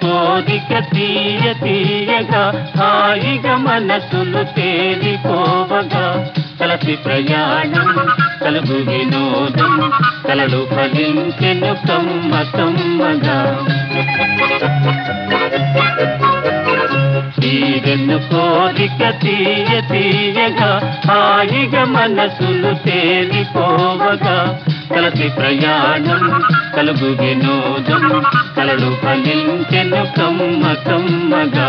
కోరిక తీయ తీయగా హాయిగా మనసులు తేలిపోవగా కలసి ప్రయాణం కలుగు వినోదం కలలు ఫలించెను కమ్మ కమ్మగా తీరెన్ను కోరిక తీయ తీయగా హాయిగా మనసులు తేలిపోవగా కలసి ప్రయాణం కలుగు వినోదం కలలు ఫలించెను కమ్మ కమ్మగా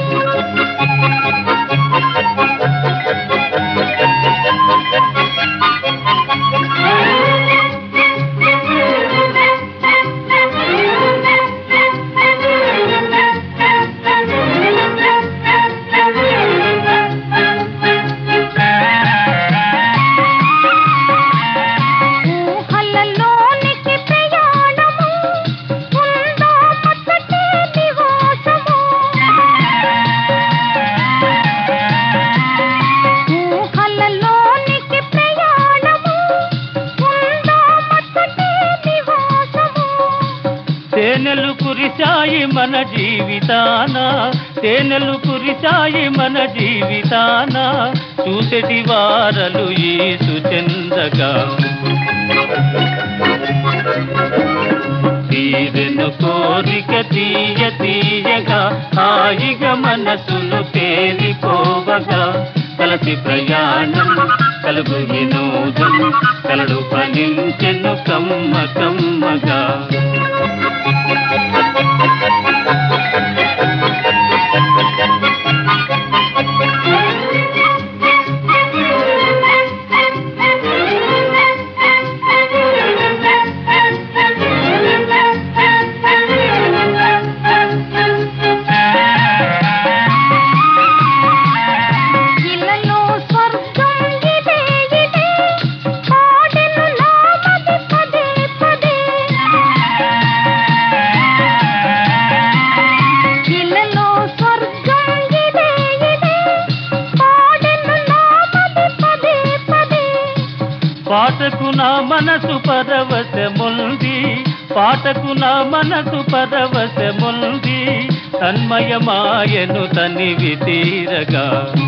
ఊహలలోనికి ప్రయాణము ఉందో మచ్చటే నివాసము ఊహలలోనికి ప్రయాణము ఉందో మచ్చటే నివాసము తేనెలు కురిశాయి మన జీవితాన తేనెలు కురిశాయి మన జీవితాన చూసెటి వారలు ఈ సుచందగా తీరెను కోరిక తీయ తీయగా హాయిగా మనసులు తేలిపోవగా కలసి ప్రయాణం కలుగు వినోదం కలడు ఫలించెను కమ్మ కమ్మగా ఇలలో స్వర్గం ఇదే ఇదే పాడెను నామది పదే పదే ఇలలో స్వర్గం ఇదే ఇదే పాడెను నామది పదే పదే పాటకు నా మనసు పరవశముంది పాటకు నా మనసు పరవశముంది తన్మయమాయను తనివి తీరగా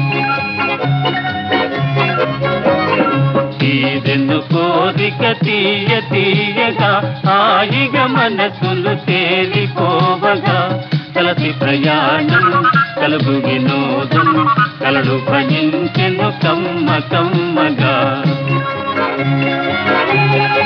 తీరెను కోరిక తీయ తీయగా హాయిగా మనసులు తేలిపోవగా కలసి ప్రయాణం కలుగు వినోదం కలడు భజించెను కమ్మ కమ్మగా